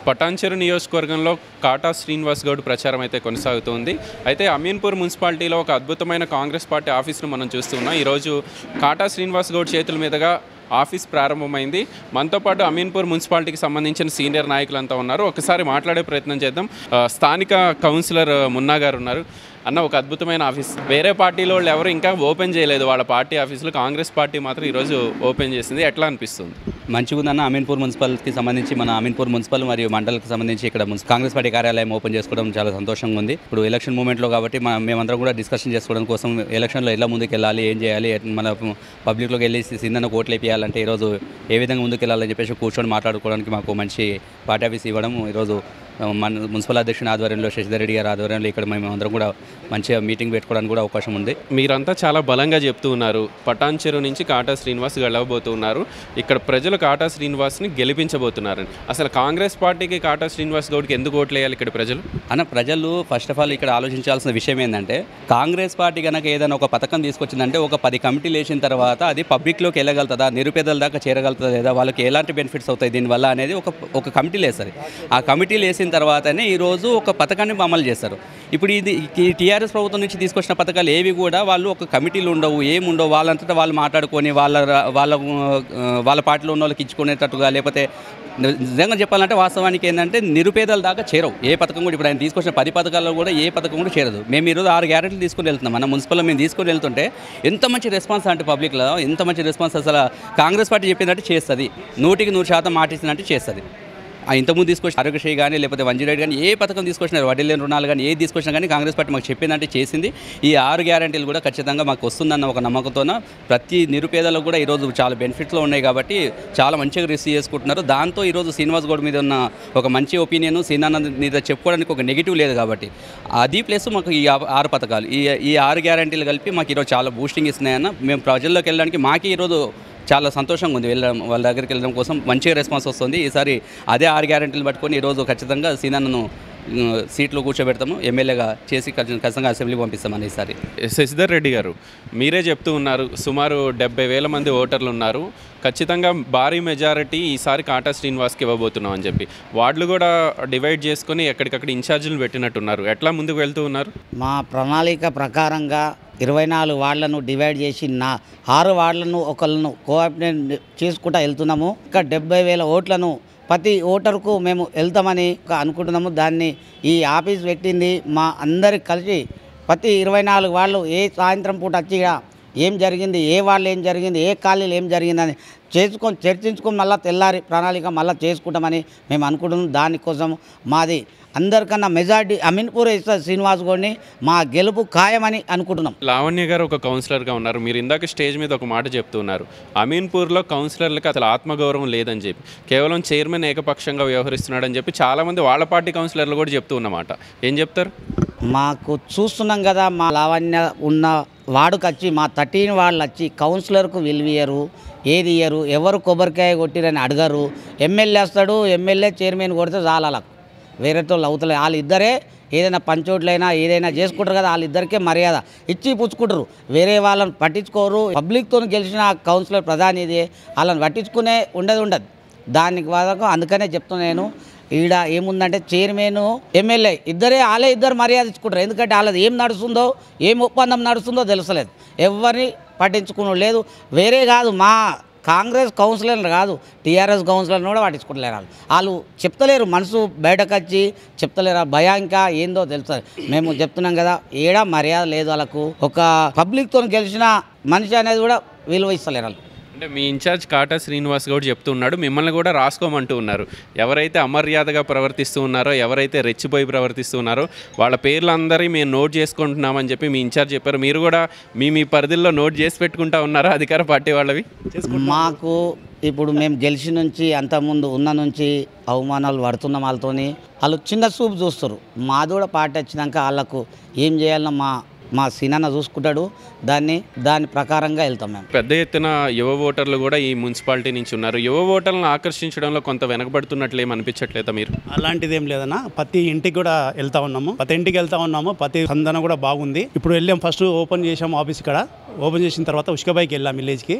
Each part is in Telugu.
పటాన్చెరు నియోజకవర్గంలో కాటా శ్రీనివాస్ గౌడ్ ప్రచారం అయితే కొనసాగుతోంది అయితే అమీన్పూర్ మున్సిపాలిటీలో ఒక అద్భుతమైన కాంగ్రెస్ పార్టీ ఆఫీస్ను మనం చూస్తున్నాం ఈరోజు కాటా శ్రీనివాస్ గౌడ్ చేతుల మీదుగా ఆఫీస్ ప్రారంభమైంది మనతో పాటు అమీన్పూర్ మున్సిపాలిటీకి సంబంధించిన సీనియర్ నాయకులంతా ఉన్నారు ఒకసారి మాట్లాడే ప్రయత్నం చేద్దాం ఆ, స్థానిక కౌన్సిలర్ మున్నా గారు ఉన్నారు అన్న ఒక అద్భుతమైన ఆఫీస్ వేరే పార్టీలో వాళ్ళు ఎవరు ఇంకా ఓపెన్ చేయలేదు వాళ్ళ పార్టీ ఆఫీసులు కాంగ్రెస్ పార్టీ మాత్రం ఈరోజు ఓపెన్ చేసింది ఎట్లా అనిపిస్తుంది మంచిగా ఉందన్న అమీన్పూర్ మున్సిపల్కి సంబంధించి మన అమీన్పూర్ మున్సిపల్ మరియు మండలికి సంబంధించి ఇక్కడ మున్సి- కాంగ్రెస్ పార్టీ కార్యాలయం ఓపెన్ చేసుకోవడం చాలా సంతోషంగా ఉంది ఇప్పుడు ఎలక్షన్ మూమెంట్లో కాబట్టి మనం మేమందరం కూడా డిస్కషన్ చేసుకోవడం కోసం ఎలక్షన్లో ఎలా ముందుకు వెళ్ళాలి ఏం చేయాలి ఎట్- మన పబ్లిక్లోకి వెళ్ళి సింధన కోట్లు వేయాలంటే ఈరోజు ఏ విధంగా ముందుకు వెళ్ళాలని చెప్పేసి కూర్చొని మాట్లాడుకోవడానికి మాకు మంచి పార్టీ ఆఫీస్ ఇవ్వడం ఈరోజు మన మున్సిపల్ అధ్యక్షుని ఆధ్వర్యంలో శశిధర్ రెడ్డి గారి ఆధ్వర్యంలో ఇక్కడ మేము అందరం కూడా మంచిగా మీటింగ్ పెట్టుకోవడానికి కూడా అవకాశం ఉంది మీరంతా చాలా బలంగా చెప్తూ ఉన్నారు పటాన్చెరు నుంచి కాటా శ్రీనివాస్ గెలవబోతున్నారు ఇక్కడ ప్రజలు కాటా శ్రీనివాస్ని గెలిపించబోతున్నారని అసలు కాంగ్రెస్ పార్టీకి కాటా శ్రీనివాస్ గౌడ్కి ఎందుకు ఓట్లు వేయాలి ఇక్కడ ప్రజలు అన్న ప్రజలు ఫస్ట్ ఆఫ్ ఆల్ ఇక్కడ ఆలోచించాల్సిన విషయం ఏంటంటే కాంగ్రెస్ పార్టీ కనుక ఏదైనా ఒక పథకం తీసుకొచ్చిందంటే ఒక పది కమిటీలు వేసిన తర్వాత అది పబ్లిక్లోకి వెళ్ళగలుగుతుందా నిరుపేదల దాకా చేరగలుగుతుందా లేదా వాళ్ళకి ఎలాంటి బెనిఫిట్స్ అవుతాయి దీనివల్ల అనేది ఒక ఒక కమిటీలు వేస్తారు ఆ కమిటీలు వేసిన తర్వాతనే ఈరోజు ఒక పథకాన్ని అమలు చేస్తారు ఇప్పుడు ఇది ఈ టీఆర్ఎస్ ప్రభుత్వం నుంచి తీసుకొచ్చిన పథకాలు ఏవి కూడా వాళ్ళు ఒక కమిటీలు ఉండవు ఏమి ఉండవు వాళ్ళంతటా వాళ్ళు మాట్లాడుకొని వాళ్ళ వాళ్ళ ఆ, వాళ్ళ పార్టీలో ఉన్న వాళ్ళకి ఇచ్చుకునేటట్టుగా లేకపోతే నిజంగా చెప్పాలంటే వాస్తవానికి ఏంటంటే నిరుపేదల దాకా చేరవు ఏ పథకం కూడా ఇప్పుడు ఆయన తీసుకొచ్చిన పది పథకాల్లో కూడా ఏ పథకం కూడా చేరదు మేము ఈరోజు ఆరు గ్యారెంటీలు తీసుకుని వెళ్తున్నాం మన మున్సిపల్లో మేము తీసుకుని వెళ్తుంటే ఎంత మంచి రెస్పాన్స్ అంటే పబ్లిక్లో ఎంత మంచి రెస్పాన్స్ అసలు కాంగ్రెస్ పార్టీ చెప్పిందంటే చేస్తుంది నూటికి నూరు శాతం మాట ఇచ్చినట్టు చేస్తుంది ఆ ఇంతకుముందు తీసుకొచ్చిన ఆరోగ్యశ్రీ కానీ లేకపోతే వన్ జీరో ఎయిట్ కానీ ఏ పథకం తీసుకొచ్చినారు వడ్డీ లేని రుణాలు కానీ ఏది తీసుకొచ్చినా కానీ కాంగ్రెస్ పార్టీ మాకు చెప్పిందంటే చేసింది ఈ ఆరు గ్యారంటీలు కూడా ఖచ్చితంగా మాకు వస్తుందన్న ఒక నమ్మకంతోన ప్రతి నిరుపేదలకు కూడా ఈరోజు చాలా బెనిఫిట్స్లో ఉన్నాయి కాబట్టి చాలా మంచిగా రిసీవ్ చేసుకుంటున్నారు దాంతో ఈరోజు శ్రీనివాస్ గౌడ్ మీద ఉన్న ఒక మంచి ఒపీనియన్ శ్రీనానంద్ మీద చెప్పుకోవడానికి ఒక నెగిటివ్ లేదు కాబట్టి అది ప్లస్ మాకు ఈ ఆ- ఆరు పథకాలు ఈ ఈ ఆరు గ్యారంటీలు కలిపి మాకు ఈరోజు చాలా బూస్టింగ్ ఇస్తున్నాయన్న మేము ప్రజల్లోకి వెళ్ళడానికి మాకు ఈరోజు చాలా సంతోషంగా ఉంది వెళ్ళడం వాళ్ళ దగ్గరికి వెళ్ళడం కోసం మంచిగా రెస్పాన్స్ వస్తుంది ఈసారి అదే ఆరు గ్యారెంటీలు పట్టుకొని ఈరోజు ఖచ్చితంగా సీనాను సీట్లో కూర్చోబెడతాము ఎమ్మెల్యేగా చేసి ఖచ్చి- ఖచ్చితంగా అసెంబ్లీకి పంపిస్తామని ఈసారి శశిధర్ రెడ్డి గారు మీరే చెప్తూ ఉన్నారు సుమారు డెబ్బై వేల మంది ఓటర్లు ఉన్నారు ఖచ్చితంగా భారీ మెజారిటీ ఈసారి కాటా శ్రీనివాస్కి ఇవ్వబోతున్నాం అని చెప్పి వార్డులు కూడా డివైడ్ చేసుకొని ఎక్కడికక్కడ ఇన్ఛార్జీలు పెట్టినట్టున్నారు ఎట్లా ముందుకు వెళ్తూ ఉన్నారు మా ప్రణాళిక ప్రకారంగా ఇరవై నాలుగు వార్డులను డివైడ్ చేసి నా ఆరు వార్డులను ఒకళ్ళను కోఆర్డినేట్ చేసుకుంటూ వెళ్తున్నాము ఇంకా డెబ్బై వేల ఓట్లను ప్రతి ఓటర్కు మేము వెళ్తామని అనుకుంటున్నాము దాన్ని ఈ ఆఫీస్ పెట్టింది మా అందరికి కలిసి ప్రతి ఇరవై నాలుగు వాళ్ళు ఏ సాయంత్రం పూట వచ్చి ఈడ ఏం జరిగింది ఏ వాళ్ళు ఏం జరిగింది ఏ కాలనీలు ఏం జరిగిందని చేసుకొని చర్చించుకొని మళ్ళీ తెల్లారి ప్రణాళిక మళ్ళీ చేసుకుంటామని మేము అనుకుంటున్నాం దానికోసం మాది అందరికన్నా మెజార్టీ అమీన్పూర్ ఇస్తారు శ్రీనివాస్ గౌడ్ని మా గెలుపు ఖాయమని అనుకుంటున్నాం లావణ్య గారు ఒక కౌన్సిలర్గా ఉన్నారు మీరు ఇందాక స్టేజ్ మీద ఒక మాట చెప్తున్నారు అమీన్పూర్లో కౌన్సిలర్లకు అసలు ఆత్మగౌరవం లేదని చెప్పి కేవలం చైర్మన్ ఏకపక్షంగా వ్యవహరిస్తున్నాడని చెప్పి చాలామంది వాళ్ళ పార్టీ కౌన్సిలర్లు కూడా చెప్తూ ఉన్నమాట ఏం చెప్తారు మాకు చూస్తున్నాం కదా మా లావణ్య ఉన్న వాడుకు వచ్చి మా థర్టీన్ వాళ్ళు వచ్చి కౌన్సిలర్కు విలువయ్యరు ఏది ఇయ్యరు ఎవరు కొబ్బరికాయ కొట్టిరని అడగరు ఎమ్మెల్యే వస్తాడు ఎమ్మెల్యే చైర్మన్ కొడితే చాలా వాళ్ళకు వేరేతో అవుతలే వాళ్ళిద్దరే ఏదైనా పంచోట్లైనా ఏదైనా చేసుకుంటారు కదా వాళ్ళిద్దరికే మర్యాద ఇచ్చి పుచ్చుకుంటారు వేరే వాళ్ళని పట్టించుకోరు పబ్లిక్తో గెలిచిన కౌన్సిలర్ ప్రధాని ఇది వాళ్ళని పట్టించుకునే ఉండదు ఉండదు దానికి వరకు అందుకనే చెప్తున్నా నేను ఈడ ఏముందంటే చైర్మన్ ఎమ్మెల్యే ఇద్దరే వాళ్ళే ఇద్దరు మర్యాద ఇచ్చుకుంటారు ఎందుకంటే వాళ్ళది ఏం నడుస్తుందో ఏం ఒప్పందం నడుస్తుందో తెలుసలేదు ఎవరిని పట్టించుకుని లేదు వేరే కాదు మా కాంగ్రెస్ కౌన్సిలర్లు కాదు టీఆర్ఎస్ కౌన్సిలర్ని కూడా పట్టించుకుంటలేరు వాళ్ళు వాళ్ళు చెప్తలేరు మనసు బయటకు వచ్చి చెప్తలేరు ఆ భయం ఇంకా ఏందో తెలుస్తుంది మేము చెప్తున్నాం కదా ఏడా మర్యాద లేదు వాళ్ళకు ఒక పబ్లిక్తో గెలిచిన మనిషి అనేది కూడా విలువ ఇస్తలేరు వాళ్ళు అంటే మీ ఇన్ఛార్జ్ కాటా శ్రీనివాస్ గౌడ్ చెప్తున్నాడు మిమ్మల్ని కూడా రాసుకోమంటూ ఉన్నారు ఎవరైతే అమర్యాదగా ప్రవర్తిస్తూ ఉన్నారో ఎవరైతే రెచ్చిపోయి ప్రవర్తిస్తూ ఉన్నారో వాళ్ళ పేర్లు అందరి మేము నోట్ చేసుకుంటున్నామని చెప్పి మీ ఇన్ఛార్జ్ చెప్పారు మీరు కూడా మీ మీ పరిధిలో నోట్ చేసి పెట్టుకుంటా ఉన్నారా అధికార పార్టీ వాళ్ళవి మాకు ఇప్పుడు మేము గెలిచి నుంచి అంతకుముందు ఉన్న నుంచి అవమానాలు పడుతున్నాం వాళ్ళతోని వాళ్ళు చిన్న చూపు చూస్తారు మాది కూడా పార్టీ వచ్చినాక వాళ్ళకు ఏం చేయాలన్నా మా మా సినాన్న చూసుకుంటాడు దాన్ని దాని ప్రకారంగా వెళ్తాం మేము పెద్ద ఎత్తున యువ ఓటర్లు కూడా ఈ మున్సిపాలిటీ నుంచి ఉన్నారు యువ ఓటర్లను ఆకర్షించడంలో కొంత వెనకబడుతున్నట్లు ఏం అనిపించట్లేదా మీరు అలాంటిది ఏం లేదన్న ప్రతి ఇంటికి కూడా వెళ్తా ఉన్నాము ప్రతి ఇంటికి వెళ్తా ఉన్నాము ప్రతి స్పందన కూడా బాగుంది ఇప్పుడు వెళ్ళాం ఫస్ట్ ఓపెన్ చేసాము ఆఫీస్ ఇక్కడ ఓపెన్ చేసిన తర్వాత ఉష్కబాయికి వెళ్ళాం విలేజ్కి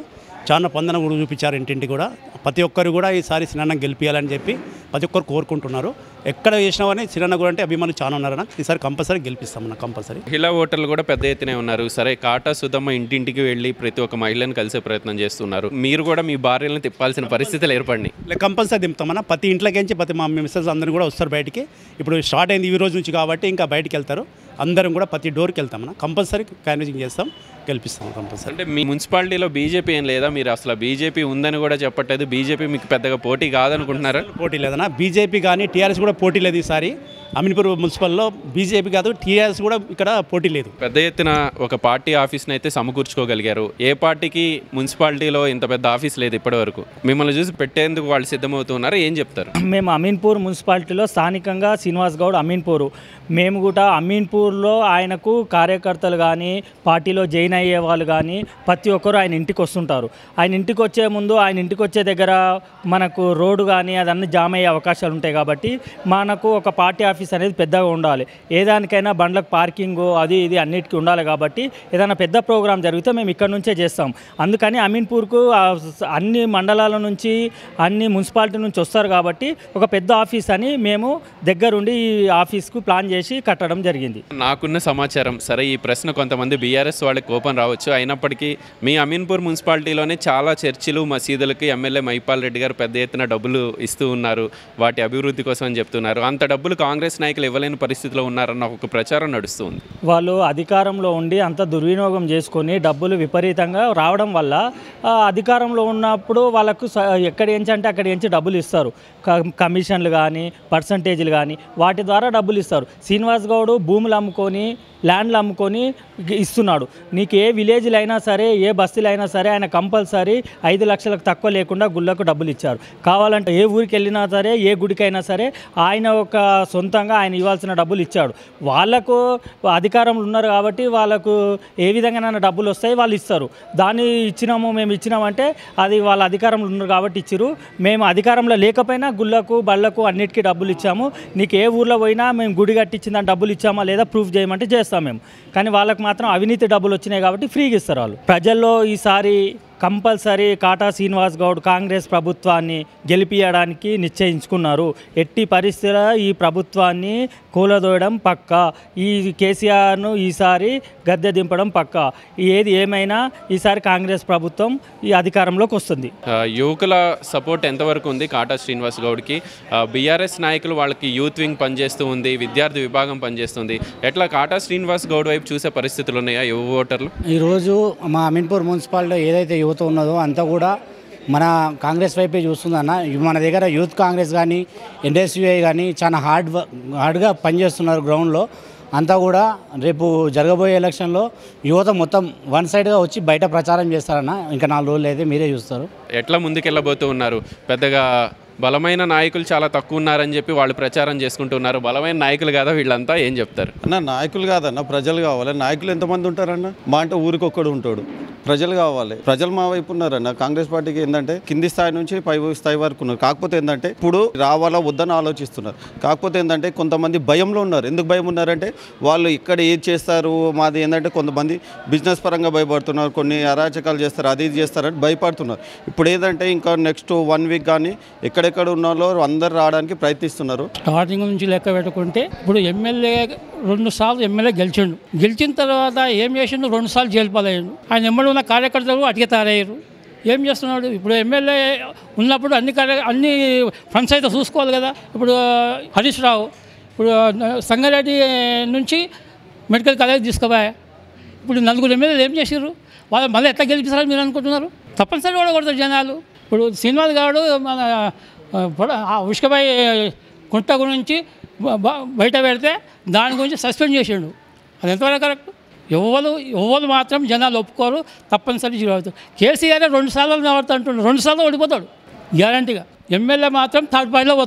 చాలా పొందన కూడా చూపించారు ఇంటింటి కూడా ప్రతి ఒక్కరు కూడా ఈసారి సినన్న గెలిపించాలని చెప్పి ప్రతి ఒక్కరు కోరుకుంటున్నారు ఎక్కడ చేసినా కానీ సినన్న కూడా అంటే అభిమానులు చాలా ఉన్నారన్న ఈసారి కంపల్సరీ గెలిపిస్తామన్న కంపల్సరీ మహిళా ఓటర్లు కూడా పెద్ద ఎత్తునే ఉన్నారు సరే కాటా సుధమ్మ ఇంటింటికి వెళ్ళి ప్రతి ఒక్క మహిళను కలిసే ప్రయత్నం చేస్తున్నారు మీరు కూడా మీ భార్యలను తిప్పాల్సిన పరిస్థితులు ఏర్పడినాయి లే కంపల్సరీ దింపుతామన్న ప్రతి ఇంట్లోకించి ప్రతి మా మిస్సెస్ అందరూ కూడా వస్తారు బయటికి ఇప్పుడు స్టార్ట్ అయింది ఈ రోజు నుంచి కాబట్టి ఇంకా బయటికి వెళ్తారు అందరం కూడా ప్రతి డోర్కి వెళ్తామన్న కంపల్సరీ క్యాన్వేజింగ్ చేస్తాం గెలిపిస్తాం కంపల్సరీ అంటే మీ మున్సిపాలిటీలో బీజేపీ ఏం లేదా మీరు అసలు బీజేపీ ఉందని కూడా చెప్పట్లేదు బీజేపీ మీకు పెద్దగా పోటీ కాదనుకుంటున్నారా పోటీ లేదన్న బీజేపీ కానీ టీఆర్ఎస్ కూడా పోటీ లేదు ఈసారి అమీన్పూర్ మున్సిపల్లో బీజేపీ కాదు టీఆర్ఎస్ కూడా ఇక్కడ పోటీ లేదు పెద్ద ఎత్తున ఒక పార్టీ ఆఫీస్ని అయితే సమకూర్చుకోగలిగారు ఏ పార్టీకి మున్సిపాలిటీలో ఇంత పెద్ద ఆఫీస్ లేదు ఇప్పటివరకు మిమ్మల్ని చూసి పెట్టేందుకు వాళ్ళు సిద్ధమవుతున్నారు ఏం చెప్తారు మేము అమీన్పూర్ మున్సిపాలిటీలో స్థానికంగా శ్రీనివాస్ గౌడ్ అమీన్పూర్ మేము కూడా అమీన్పూర్లో ఆయనకు కార్యకర్తలు కానీ పార్టీలో జాయిన్ అయ్యే వాళ్ళు కానీ ప్రతి ఒక్కరు ఆయన ఇంటికి వస్తుంటారు ఆయన ఇంటికి వచ్చే ముందు ఆయన ఇంటికి వచ్చే దగ్గర మనకు రోడ్డు కానీ అదన్నీ జామ్ అయ్యే అవకాశాలు ఉంటాయి కాబట్టి మనకు ఒక పార్టీ ఆఫీస్ అనేది పెద్దగా ఉండాలి ఏ దానికైనా బండ్లకు పార్కింగ్ అది ఇది అన్నిటికీ ఉండాలి కాబట్టి ఏదైనా పెద్ద ప్రోగ్రాం జరిగితే మేము ఇక్కడ నుంచే చేస్తాం అందుకని అమీన్పూర్కు ఆ స- అన్ని మండలాల నుంచి అన్ని మున్సిపాలిటీ నుంచి వస్తారు కాబట్టి ఒక పెద్ద ఆఫీస్ అని మేము దగ్గరుండి ఈ ఆఫీస్కు ప్లాన్ చేసి కట్టడం జరిగింది నాకున్న సమాచారం సరే ఈ ప్రశ్న కొంతమంది బీఆర్ఎస్ వాళ్ళకి కోపం రావచ్చు అయినప్పటికీ మీ అమీన్పూర్ మున్సిపాలిటీలోనే చాలా చర్చిలు మసీదులకి ఎమ్మెల్యే మైపాల్ రెడ్డి గారు పెద్ద ఎత్తున డబ్బులు ఇస్తూ ఉన్నారు వాటి అభివృద్ధి కోసం అని చెప్తున్నారు అంత డబ్బులు కాంగ్రెస్ నాయకులు ఇవ్వలేని పరిస్థితిలో ఉన్నారన్న ఒక ప్రచారం నడుస్తుంది వాళ్ళు అధికారంలో ఉండి అంత దుర్వినియోగం చేసుకొని డబ్బులు విపరీతంగా రావడం వల్ల ఆ, అధికారంలో ఉన్నప్పుడు వాళ్ళకు స- ఎక్కడ ఎంచి అంటే అక్కడ ఎంచి డబ్బులు ఇస్తారు క- కమిషన్లు కానీ పర్సంటేజ్లు కానీ వాటి ద్వారా డబ్బులు ఇస్తారు శ్రీనివాస్ గౌడ్ భూములు అమ్ముకొని ల్యాండ్లు అమ్ముకొని ఇ- ఇస్తున్నాడు నీకు ఏ విలేజ్లు అయినా సరే ఏ బస్తీలు అయినా సరే ఆయన కంపల్సరీ ఐదు లక్షలకు తక్కువ లేకుండా గుళ్ళకు డబ్బులు ఇచ్చారు కావాలంటే ఏ ఊరికి వెళ్ళినా సరే ఏ గుడికైనా సరే ఆయన ఒక సొంతంగా ఆయన ఇవ్వాల్సిన డబ్బులు ఇచ్చాడు వాళ్ళకు అధికారంలో ఉన్నారు కాబట్టి వాళ్ళకు ఏ విధంగానైనా డబ్బులు వస్తాయి వాళ్ళు ఇస్తారు దాన్ని ఇచ్చినాము మేము ఇచ్చినామంటే అది వాళ్ళ అధికారంలో ఉన్నారు కాబట్టి ఇచ్చిరు మేము అధికారంలో లేకపోయినా గుళ్ళకు బళ్ళకు అన్నిటికీ డబ్బులు ఇచ్చాము నీకు ఏ ఊర్లో పోయినా మేము గుడి కట్టించిందని డబ్బులు ఇచ్చామా లేదా ప్రూఫ్ చేయమంటే చేస్తాం మేము కానీ వాళ్ళకి మాత్రం అవినీతి డబ్బులు వచ్చినాయి కాబట్టి ఫ్రీగా ఇస్తారు వాళ్ళు ప్రజల్లో ఈసారి కంపల్సరీ కాటా శ్రీనివాస్ గౌడ్ కాంగ్రెస్ ప్రభుత్వాన్ని గెలిపియడానికి నిశ్చయించుకున్నారు ఎట్టి పరిస్థితుల ఈ ప్రభుత్వాన్ని కూలదోయడం పక్క ఈ కేసీఆర్ను ఈసారి గద్దె దింపడం పక్క ఏది ఏమైనా ఈసారి కాంగ్రెస్ ప్రభుత్వం ఈ అధికారంలోకి వస్తుంది ఆ, యువకుల సపోర్ట్ ఎంతవరకు ఉంది కాటా శ్రీనివాస్ గౌడ్కి బీఆర్ఎస్ నాయకులు వాళ్ళకి యూత్ వింగ్ పనిచేస్తూ ఉంది విద్యార్థి విభాగం పనిచేస్తుంది ఎట్లా కాటా శ్రీనివాస్ గౌడ్ వైపు చూసే పరిస్థితులు ఉన్నాయా యువ ఓటర్లు ఈరోజు మా అమీన్పూర్ మున్సిపాలిటీలో ఏదైతే యువత ఉన్నదో అంతా కూడా మన కాంగ్రెస్ వైపే చూస్తుందన్న మన దగ్గర యూత్ కాంగ్రెస్ కానీ ఎన్ఎస్యుఐ కానీ చాలా హార్డ్ వ- హార్డ్గా పనిచేస్తున్నారు గ్రౌండ్లో అంతా కూడా రేపు జరగబోయే ఎలక్షన్లో యువత మొత్తం వన్ సైడ్గా వచ్చి బయట ప్రచారం చేస్తారన్న ఇంకా నాలుగు రోజులు అయితే మీరే చూస్తారు ఎట్లా ముందుకెళ్ళబోతూ ఉన్నారు పెద్దగా బలమైన నాయకులు చాలా తక్కువ ఉన్నారని చెప్పి వాళ్ళు ప్రచారం చేసుకుంటున్నారు బలమైన నాయకులు కదా వీళ్ళంతా ఏం చెప్తారు అన్న నాయకులు కాదన్న ప్రజలు కావాలి నాయకులు ఎంతమంది ఉంటారన్న మా అంటే ఊరికొక్కడు ఉంటాడు ప్రజలు కావాలి ప్రజలు మా వైపు ఉన్నారన్న కాంగ్రెస్ పార్టీకి ఏంటంటే కింది స్థాయి నుంచి పై స్థాయి వరకు ఉన్నారు కాకపోతే ఏంటంటే ఇప్పుడు రావాలా వద్దని ఆలోచిస్తున్నారు కాకపోతే ఏంటంటే కొంతమంది భయంలో ఉన్నారు ఎందుకు భయం ఉన్నారంటే వాళ్ళు ఇక్కడ ఏది చేస్తారు మాది ఏంటంటే కొంతమంది బిజినెస్ పరంగా భయపడుతున్నారు కొన్ని అరాచకాలు చేస్తారు అది ఇది చేస్తారని భయపడుతున్నారు ఇప్పుడు ఏంటంటే ఇంకా నెక్స్ట్ వన్ వీక్ కానీ ఎక్కడెక్కడ ఉన్నారో అందరు రావడానికి ప్రయత్నిస్తున్నారు స్టార్టింగ్ నుంచి లెక్క పెట్టుకుంటే ఇప్పుడు ఎమ్మెల్యే రెండు సార్లు ఎమ్మెల్యే గెలిచిండు గెలిచిన తర్వాత ఏం చేసిండు రెండు సార్లు జైలు పాలయ్యాడు ఆయన ఎమ్మెల్యే ఉన్న కార్యకర్తలు అటికే తయారయ్యారు ఏం చేస్తున్నాడు ఇప్పుడు ఎమ్మెల్యే ఉన్నప్పుడు అన్ని కార్య అన్ని ఫండ్స్ అయితే చూసుకోవాలి కదా ఇప్పుడు హరీష్ రావు ఇప్పుడు సంగారెడ్డి నుంచి మెడికల్ కాలేజ్ తీసుకుపోయా ఇప్పుడు నలుగురు ఎమ్మెల్యేలు ఏం చేసారు వాళ్ళు మళ్ళీ ఎట్లా గెలిపిస్తారని మీరు అనుకుంటున్నారు తప్పనిసరిగా కూడా కొడతారు జనాలు ఇప్పుడు శ్రీనివాస్ గారు మన ఆ, పొడ- ఆ ఉష్కబాయి కుంట గురించి బ- బ- బయట పెడితే దాని గురించి సస్పెండ్ చేసిండు అది ఎంతవరకు కరెక్ట్ ఎవరు ఎవరు మాత్రం జనాలు ఒప్పుకోరు తప్పనిసరి జీరో అవుతారు కేసీఆర్ రెండు సార్లు నిలబడతా అంటున్నాడు రెండు సార్లు ఓడిపోతాడు గ్యారంటీగా ఎమ్మెల్యే మాత్రం థర్డ్ పార్టీలో పోతాడు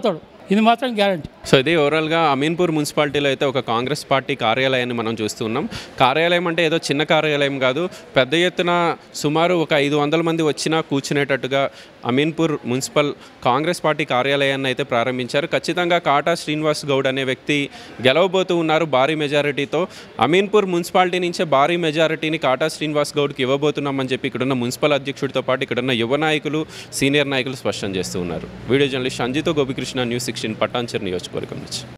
ఇది మాత్రం గ్యారంటీ సో ఇది ఓవరాల్గా అమీన్పూర్ మున్సిపాలిటీలో అయితే ఒక కాంగ్రెస్ పార్టీ కార్యాలయాన్ని మనం చూస్తున్నాం కార్యాలయం అంటే ఏదో చిన్న కార్యాలయం కాదు పెద్ద ఎత్తున సుమారు ఒక ఐదు వందల మంది వచ్చినా కూర్చునేటట్టుగా అమీన్పూర్ మున్సిపల్ కాంగ్రెస్ పార్టీ కార్యాలయాన్ని అయితే ప్రారంభించారు ఖచ్చితంగా కాటా శ్రీనివాస్ గౌడ్ అనే వ్యక్తి గెలవబోతూ ఉన్నారు భారీ మెజారిటీతో అమీన్పూర్ మున్సిపాలిటీ నుంచే భారీ మెజారిటీని కాటా శ్రీనివాస్ గౌడ్కి ఇవ్వబోతున్నామని చెప్పి ఇక్కడున్న మున్సిపల్ అధ్యక్షుడితో పాటు ఇక్కడున్న యువ నాయకులు సీనియర్ నాయకులు స్పష్టం చేస్తూ ఉన్నారు వీడియో జర్నలిస్ట్ సంజితో గోపికృష్ణ న్యూస్ సిక్స్టీన్ పట్టాంచర్ నియోజకవర్గం నుంచి